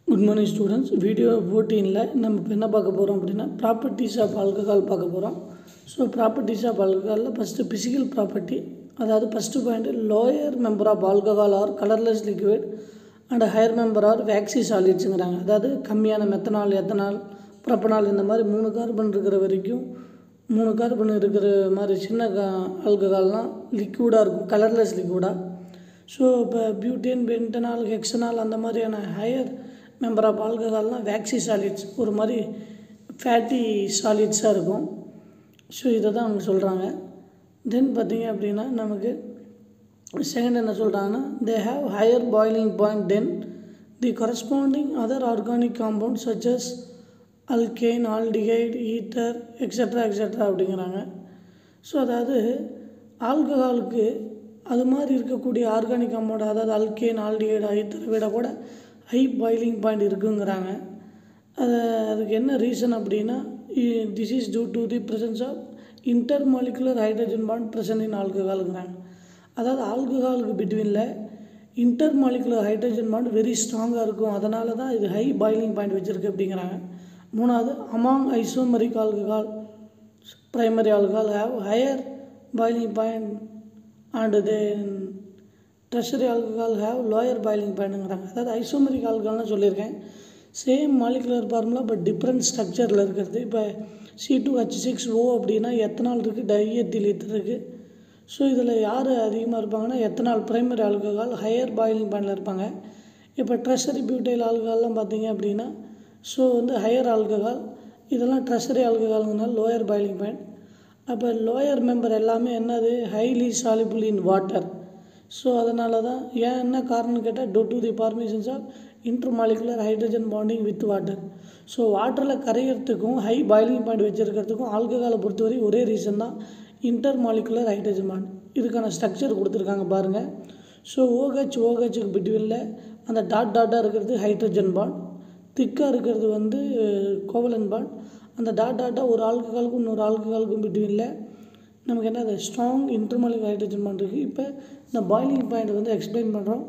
good morning students video ஃபோர்டீனில் நம்ம இப்போ என்ன பார்க்க போகிறோம் அப்படின்னா ப்ராப்பர்ட்டிஸ் ஆஃப் ஆல்கஹால் பார்க்க போகிறோம் ஸோ ப்ராப்பர்ட்டிஸ் ஆஃப் ஆல்கஹாலில் ஃபஸ்ட்டு ஃபிசிக்கல் ப்ராப்பர்ட்டி அதாவது first point lower member of alcohol are colourless liquid and higher member are waxy சாலிட்ஸுங்கிறாங்க அதாவது கம்மியான மெத்தனால் எத்தனால் ப்ரப்பனால் இந்த மாதிரி மூணு கார்பன் இருக்கிற வரைக்கும் மூணு கார்பன் இருக்கிற மாதிரி சின்ன ஆல்கஹால்னால் லிக்விடாக இருக்கும் கலர்லெஸ் லிக்விடாக ஸோ இப்போ பியூட்டேன் பென்டனால் ஹெக்ஸனால் அந்த மாதிரியான ஹையர் மெம்பர் ஆஃப் ஆல்கஹால்னால் வேக்சி சாலிட்ஸ் ஒரு மாதிரி ஃபேட்டி சாலிட்ஸாக இருக்கும் ஸோ இதை தான் அவங்க சொல்கிறாங்க தென் பார்த்தீங்க அப்படின்னா நமக்கு செகண்ட் என்ன சொல்கிறாங்கன்னா they have higher boiling point than the corresponding other organic compound such as alkane aldehyde ether extra extra அப்படிங்கிறாங்க ஸோ அதாவது ஆல்கஹாலுக்கு அது மாதிரி இருக்கக்கூடிய ஆர்கானிக் காம்பவுண்ட் அதாவது அல்கேன் ஆல்டிகைட் ஈத்தரை விட கூட ஹை பாய்லிங் பாயிண்ட் இருக்குங்கிறாங்க அது அதுக்கு என்ன ரீசன் அப்படின்னா this is due to the presence of intermolecular hydrogen bond present in ஆல்கஹாலுங்கிறாங்க அதாவது ஆல்கஹாலுக்கு பிட்வீனில் intermolecular hydrogen bond very ஸ்ட்ராங்காக இருக்கும் அதனால தான் இது ஹை பாய்லிங் பாயிண்ட் வச்சுருக்கு அப்படிங்கிறாங்க மூணாவது among isomeric alcohol primary alcohol have higher boiling point and then tertiary alcohol have lower boiling பாயிண்ட்டுங்கிறாங்க அதாவது ஐசோமரிக் ஆல்கஹால்னு சொல்லியிருக்கேன் same molecular formula but different ஸ்ட்ரக்சரில் இருக்கிறது இப்போ C two H six O அப்படின்னா எத்தனால் இருக்குது டைஎத்தில் ஈத்தர் இருக்குது ஸோ இதில் யார் அதிகமாக இருப்பாங்கன்னா ethanol primary alcohol higher boiling பாயிண்டில் இருப்பாங்க இப்போ ட்ரெஷரி பியூட்டைல் ஆல்கஹால்லாம் பார்த்தீங்க அப்படின்னா ஸோ வந்து ஹையர் ஆல்கஹால் இதெல்லாம் ட்ரெஷரி ஆல்கஹாலுங்கனால லோயர் பாயிலிங் பாயிண்ட் அப்போ லோயர் மெம்பர் எல்லாமே என்னது highly soluble in water so அதனால தான் ஏன் என்ன காரணம்னு கேட்டால் due to the formations of intermolecular hydrogen bonding with water so வாட்டரில் கரையிறதுக்கும் ஹை பாயிலிங் பாயிண்ட் வச்சுருக்கிறதுக்கும் ஆல்கஹாலை பொறுத்தவரை ஒரே ரீசன் தான் இன்டர்மாலிகுலர் ஹைட்ரஜன் பாண்ட் இதுக்கான ஸ்ட்ரக்சர் கொடுத்துருக்காங்க பாருங்கள் ஸோ ஓஹெச் ஓஹெச்சுக்கு பிட்வீனில் அந்த டாட் டாட்டாக இருக்கிறது ஹைட்ரஜன் பாண்ட் திக்காக இருக்கிறது வந்து கோவலன் பாண்ட் அந்த டாட் டாட்டாக ஒரு ஆல்கஹாலுக்கும் இன்னொரு ஆல்கஹாலுக்கும் பிட்வீனில் நமக்கு என்ன அது ஸ்ட்ராங் இன்டர்மாலிக் ஹைட்ரஜன் பாண்ட் இருக்குது இப்போ இந்த பாய்லிங் பாயிண்ட் வந்து எக்ஸ்பிளைன் பண்ணுறோம்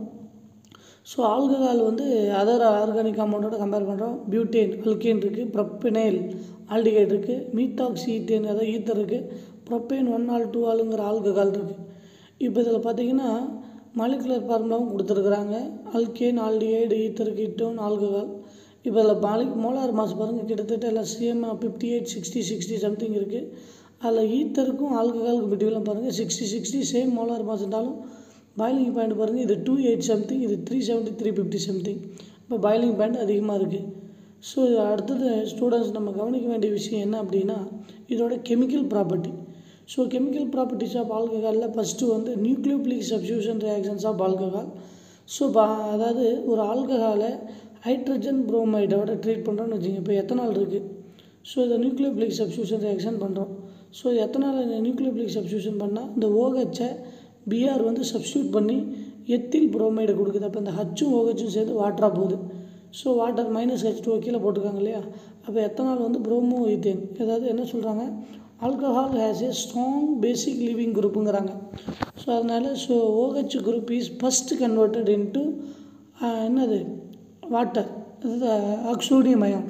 ஸோ ஆல்கஹால் வந்து அதர் ஆர்கானிக் காம்பவுண்டோட கம்பேர் பண்ணுறோம் பியூட்டேன் அல்கேன் இருக்குது ப்ரொப்பனைல் ஆல்டிகைட் இருக்குது மீத்தாக்சி ஈத்தேன் அதாவது ஈத்தர் இருக்குது ப்ரொப்பேன் ஒன் ஆல் டூ ஆளுங்கிற ஆல்கஹால் இருக்குது இப்போ இதில் பார்த்தீங்கன்னா மாலிகுலர் ஃபார்முலாவும் கொடுத்துருக்குறாங்க alkane aldehyde ether ketone alcohol இப்போ இதில் மாலிக் மோலார் மாஸ் பாருங்கள் கிட்டத்தட்ட எல்லாம் சிஎம் fifty eight sixty sixty something இருக்குது அதில் ஈத்தருக்கும் ஆல்கஹாலுக்கு பிட்வீலாம் பாருங்கள் sixty sixty same molar mass இருந்தாலும் பாய்லிங் பாயிண்ட் பாருங்கள் இது டூ எயிட் சம்திங் இது three seventy three fifty something இப்போ பாய்லிங் பாயிண்ட் அதிகமாக இருக்குது ஸோ அடுத்தது ஸ்டூடெண்ட்ஸ் நம்ம கவனிக்க வேண்டிய விஷயம் என்ன அப்படின்னா இதோட chemical property so chemical properties of ஆல்கஹாலில் ஃபஸ்ட்டு வந்து nucleophilic substitution reactions of alcohol so பா அதாவது ஒரு ஆல்கஹாலை ஹைட்ரஜன் புரோமைடோட ட்ரீட் பண்ணுறோன்னு வச்சுங்க இப்போ எத்தனால் இருக்குது ஸோ இதை நியூக்ளியோபிளிக் சப்ஸ்டியூஷன் ரியாக்ஷன் பண்ணுறோம் ஸோ எத்தனால் நியூக்ளியோபிளிக் சப்ஸ்டியூஷன் பண்ணால் இந்த ஓஹெச்சை பிஆர் வந்து சப்ஸ்டியூட் பண்ணி எத்தில் புரோமைடு கொடுக்குது அப்போ இந்த ஹச்சும் ஓஹெச்சும் சேர்ந்து வாட்டராக போகுது so water minus H two கீழே போட்டிருக்காங்க இல்லையா அப்போ எத்தனால் வந்து புரோமோ ஈத்தேன் ஏதாவது என்ன சொல்கிறாங்க alcohol has a strong basic leaving குரூப்புங்கிறாங்க ஸோ அதனால் so O H group is first converted into என்னது வாட்டர் அதாவது ஆக்சோடியம் அயம்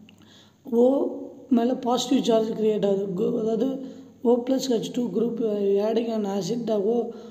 ஓ மேலே பாசிட்டிவ் சார்ஜ் க்ரியேட் ஆகுது அதாவது O plus H2 group uh, adding an acid the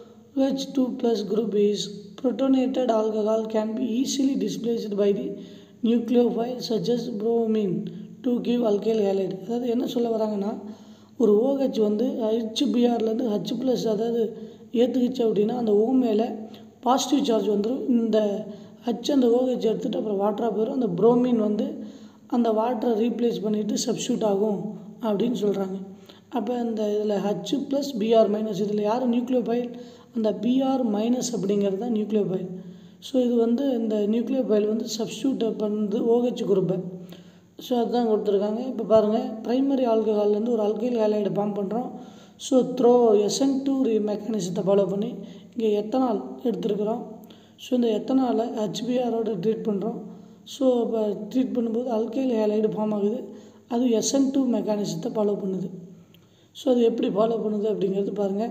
OH2 plus group is protonated alcohol can be easily displaced by the nucleophile such as bromine to give alkyl halide அதாவது என்ன சொல்ல வராங்கன்னா ஒரு OH வந்து ஹெச்பிஆர்லேருந்து H plus அதாவது ஏற்றுக்குச்சு அப்படின்னா அந்த ஓ மேலே பாசிட்டிவ் சார்ஜ் வந்துடும் இந்த ஹச் அந்த ஓஹெச் எடுத்துகிட்டு அப்புறம் வாட்டராக போயிடும் அந்த புரோமின் வந்து அந்த வாட்டரை ரீப்ளேஸ் பண்ணிவிட்டு சப்ஸ்டியூட் ஆகும் அப்படின்னு சொல்கிறாங்க அப்போ இந்த இதில் ஹச் ப்ளஸ் பிஆர் மைனஸ் இதில் யார் நியூக்ளியோபைல் அந்த பிஆர் மைனஸ் அப்படிங்கிறது தான் நியூக்ளியோபைல் ஸோ இது வந்து இந்த நியூக்ளியோபைல் வந்து சப்ஸ்டியூட் பண்ணுறது ஓஹெச் குரூப்பை ஸோ அதுதான் கொடுத்துருக்காங்க இப்போ பாருங்கள் ப்ரைமரி ஆல்கஹால்லேருந்து ஒரு அல்கைல் ஹேலைடு ஃபார்ம் பண்ணுறோம் ஸோ த்ரோ எஸ்என் டூ மெக்கானிசத்தை ஃபாலோ பண்ணி இங்கே எத்தனால் எடுத்துருக்குறோம் ஸோ இந்த எத்தனாலை ஹச்பிஆரோட ட்ரீட் பண்ணுறோம் ஸோ இப்போ ட்ரீட் பண்ணும்போது அல்கைல் ஹேலைடு ஃபார்ம் ஆகுது அது எஸ்என் டூ மெக்கானிசத்தை ஃபாலோ பண்ணுது ஸோ அது எப்படி ஃபாலோ பண்ணுது அப்படிங்கிறது பாருங்கள்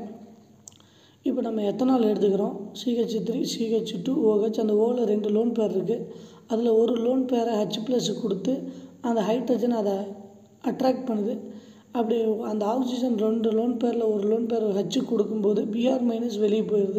இப்போ நம்ம எத்தனால் எடுத்துக்கிறோம் C H three C H two O H அந்த ஓவில் ரெண்டு லோன் பேர் இருக்குது அதில் ஒரு லோன் பேரை ஹச் ப்ளஸ் கொடுத்து அந்த ஹைட்ரஜன் அதை அட்ராக்ட் பண்ணுது அப்படி அந்த ஆக்சிஜன் ரெண்டு லோன் பேரில் ஒரு லோன் பேர் ஹச்சு கொடுக்கும்போது பிஆர் மைனஸ் வெளியே போயிடுது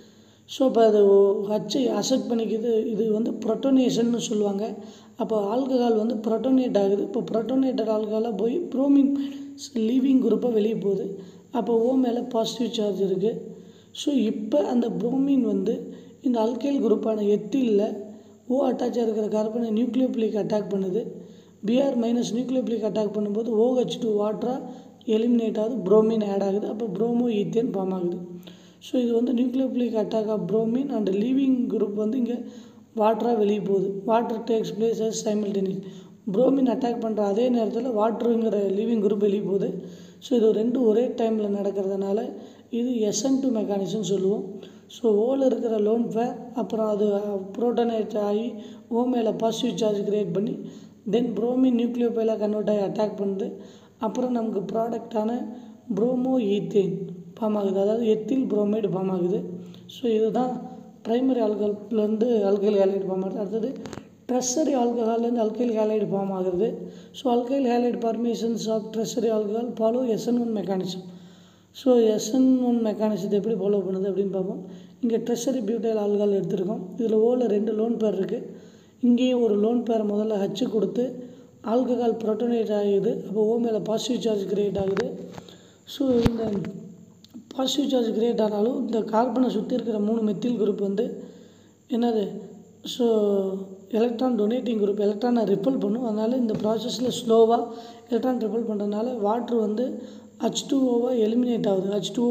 ஸோ இப்போ அது ஹச்சை அசெப்ட் பண்ணிக்குது இது வந்து ப்ரொட்டோனேஷன்னு சொல்லுவாங்க அப்போ ஆல்கஹால் வந்து ப்ரொட்டோனேட் ஆகுது இப்போ ப்ரொட்டோனேட்டட் ஆல்கஹாலாக போய் ப்ரோமின் லீவிங் குரூப்பாக வெளியே போகுது அப்போ ஓ மேலே பாசிட்டிவ் சார்ஜ் இருக்குது ஸோ இப்போ அந்த புரோமின் வந்து இந்த அல்கைல் குரூப்பான எத்திலில் ஓ அட்டாச்சாக இருக்கிற கார்பனை நியூக்ளியோபிளிக் அட்டாக் பண்ணுது பிஆர் மைனஸ் நியூக்ளியோபிளிக் அட்டாக் பண்ணும்போது ஓஹெச் டூ வாட்டராக எலிமினேட் ஆகுது புரோமின் ஆட் ஆகுது அப்போ புரோமோ ஈத்தேன் ஃபார்ம் ஆகுது ஸோ இது வந்து nucleophilic attack of bromine and leaving group வந்து இங்கே வாட்டராக வெளியே போகுது water takes place as simultaneous bromine attack பண்ணுற அதே நேரத்தில் வாட்டருங்கிற லீவிங் குரூப் வெளியே போகுது ஸோ இது ரெண்டு ஒரே டைமில் நடக்கிறதுனால இது எஸ்என் டூ மெக்கானிசம் சொல்லுவோம் ஸோ ஓவில் இருக்கிற லோன் ஃபேர் அப்புறம் அது ப்ரோட்டனேட் ஆகி ஓ மேலே பாசிட்டிவ் சார்ஜ் கிரியேட் பண்ணி தென் புரோமின் நியூக்ளியோபைலாக கன்வெர்ட் ஆகி அட்டாக் பண்ணுது அப்புறம் நமக்கு ப்ராடக்டான புரோமோ ஈத்தேன் ஃபார்ம் ஆகுது அதாவது எத்தில் புரோமைடு ஃபார்ம் ஆகுது ஸோ இதுதான் ப்ரைமரி ஆல்கஹால்லேருந்து அல்கைல் ஹேலைடு ஃபார்ம் ஆகுது அடுத்தது ட்ரெஸ்ஸரி ஆல்கஹால்லேருந்து அல்கைல் ஹேலைடு ஃபார்ம் ஆகுது so alkyl halide formations of tertiary alcohol follow S N one mechanism so S N one மெக்கானிசத்தை எப்படி ஃபாலோ பண்ணுது அப்படின்னு பார்ப்போம் இங்கே ட்ரெஸ்ஸரி பியூட்டைல் ஆல்கஹால் எடுத்திருக்கோம் இதில் ஓவில் ரெண்டு லோன் பேர் இருக்குது இங்கேயும் ஒரு லோன் பேர் முதல்ல ஹச்சு கொடுத்து ஆல்கஹால் ப்ரோட்டோனேட் ஆகுது அப்போ ஓ மேலே பாசிட்டிவ் சார்ஜ் கிரியேட் ஆகுது ஸோ இந்த பாசிட்டிவ் சார்ஜ் கிரியேட் ஆனாலும் இந்த கார்பனை சுற்றி இருக்கிற மூணு மெத்தில் குரூப் வந்து என்னது ஸோ எலக்ட்ரான் டொனேட்டிங் குரூப் எலக்ட்ரானை ரிப்பல் பண்ணும் அதனால் இந்த ப்ராசஸில் ஸ்லோவாக எலக்ட்ரான் ரிப்பல் பண்ணுறதுனால வாட்ரு வந்து ஹச் டூ ஓவாக எலிமினேட் ஆகுது ஹச் டூ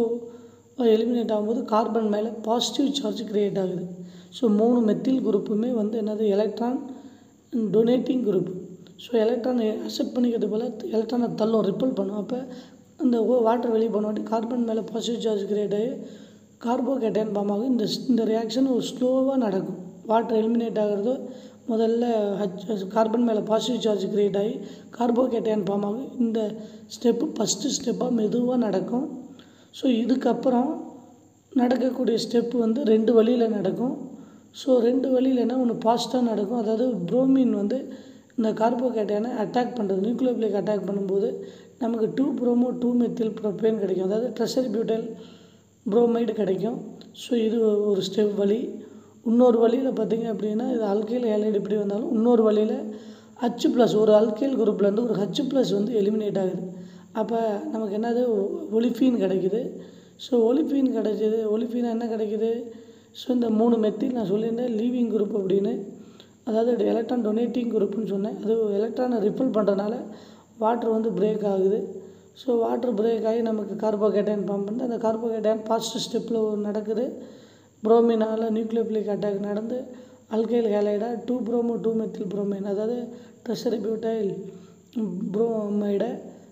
ஓ எலிமினேட் ஆகும்போது கார்பன் மேலே பாசிட்டிவ் சார்ஜ் கிரியேட் ஆகுது ஸோ மூணு மெத்தில் குரூப்புமே வந்து என்னது எலக்ட்ரான் டொனேட்டிங் குரூப் ஸோ எலக்ட்ரானை அக்செப்ட் பண்ணிக்கிறது போல் எலக்ட்ரானை தள்ளும் ரிப்பல் பண்ணும் அப்போ இந்த வாட்டர் வெளியே போனவாட்டி கார்பன் மேலே பாசிட்டிவ் சார்ஜ் கிரியேட் ஆகி கார்போகேட்டைன் ஃபார்ம் ஆகும் இந்த இந்த ரியாக்ஷன் ஒரு ஸ்லோவாக நடக்கும் வாட்டர் எலிமினேட் ஆகிறது முதல்ல ஹச் கார்பன் மேலே பாசிட்டிவ் சார்ஜ் கிரியேட் ஆகி கார்போகேட்டைன் ஃபார்ம் ஆகும் இந்த ஸ்டெப்பு ஃபஸ்ட்டு ஸ்டெப்பாக மெதுவாக நடக்கும் ஸோ இதுக்கப்புறம் நடக்கக்கூடிய ஸ்டெப்பு வந்து ரெண்டு வழியில் நடக்கும் ஸோ ரெண்டு வழியிலனா ஒன்று பாஸ்ட்டாக நடக்கும் அதாவது புரோமின் வந்து இந்த கார்போகேட்டைனை அட்டாக் பண்ணுறது நியூக்ளியோபிளிக் அட்டாக் பண்ணும்போது நமக்கு two bromo two methyl propane கிடைக்கும் அதாவது ட்ரெஷரி பியூட்டைல் புரோமைடு கிடைக்கும் ஸோ இது ஒரு ஸ்டெப் வழி இன்னொரு வழியில் பார்த்திங்க அப்படின்னா இது அல்கைல் ஹேலைடு எப்படி வந்தாலும் இன்னொரு வழியில் ஹச் ப்ளஸ் ஒரு அல்கைல் குரூப்லேருந்து ஒரு ஹச் ப்ளஸ் வந்து எலிமினேட் ஆகுது அப்போ நமக்கு என்னது ஒலிஃபீன் கிடைக்குது ஸோ ஒலிஃபீன் கிடைக்கிது ஒலிஃபீன் என்ன கிடைக்குது ஸோ இந்த மூணு மெத்தில் நான் சொல்லியிருந்தேன் லீவிங் குரூப் அப்படின்னு அதாவது எலக்ட்ரான் டொனேட்டிங் குரூப்னு சொன்னேன் அது எலக்ட்ரானை ரிப்பல் பண்ணுறதுனால வாட்டர் வந்து பிரேக் ஆகுது ஸோ வாட்டர் பிரேக் ஆகி நமக்கு கார்போகேட்டைன் ஃபார்ம் பண்ணுது அந்த கார்போகேட்டைன் ஃபர்ஸ்ட் ஸ்டெப்பில் நடக்குது புரோமினால் நியூக்ளியோபிளிக் அட்டாக் நடந்து அல்கைல் ஹேலைடாக two bromo two methyl bromine அதாவது ட்ரெஷரி பியூட்டைல் புரோமைடை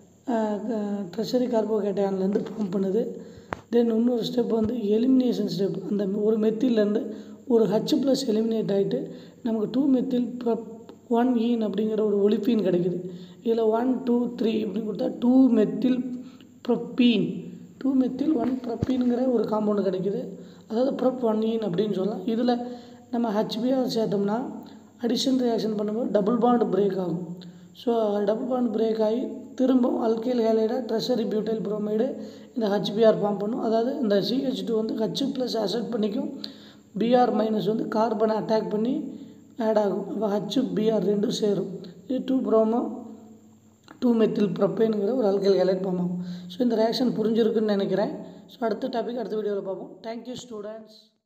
ட்ரெஷரி கார்போகேட்டையான்லேருந்து ஃபார்ம் பண்ணுது தென் இன்னொரு ஸ்டெப் வந்து எலிமினேஷன் ஸ்டெப் அந்த ஒரு மெத்திலேருந்து ஒரு ஹச் ப்ளஸ் எலிமினேட் ஆகிட்டு நமக்கு two methyl prop one ene அப்படிங்கிற ஒரு ஒலிஃபீன் கிடைக்குது இதில் ஒன் டூ த்ரீ அப்படின்னு கொடுத்தா two methyl propene two methyl one ப்ரொப்பீனுங்கிற ஒரு காம்பவுண்டு கிடைக்குது அதாவது ப்ரொப் ஒன் ஈன் அப்படின்னு சொல்லலாம் இதில் நம்ம ஹச்பிஆர் சேர்த்தோம்னா அடிஷன் ரியாக்ஷன் பண்ணும்போது டபுள் பாண்ட் பிரேக் ஆகும் ஸோ டபுள் பாண்ட் பிரேக் ஆகி திரும்பவும் அல்கைல் ஹேலைடாக ட்ரெஷரி பியூட்டைல் புரோமைடு இந்த ஹச்பிஆர் ஃபார்ம் பண்ணும் அதாவது இந்த சிஹெச் டூ வந்து ஹச் ப்ளஸ் அசெப்ட் பண்ணிக்கும் பிஆர் மைனஸ் வந்து கார்பனை அட்டாக் பண்ணி ஆட் ஆகும் அப்போ ஹச் பிஆர் ரெண்டும் சேரும் இது டூ ப்ரோமோ டூ மெத்தில் ப்ரொப்பேனுங்கிற ஒரு அல்கைல் ஹேலைட் ஃபார்ம் ஆகும் ஸோ இந்த ரியாக்ஷன் புரிஞ்சிருக்குன்னு நினைக்கிறேன் ஸோ அடுத்த டாபிக் அடுத்த வீடியோவில் பார்ப்போம் தேங்க்யூ ஸ்டூடெண்ட்ஸ்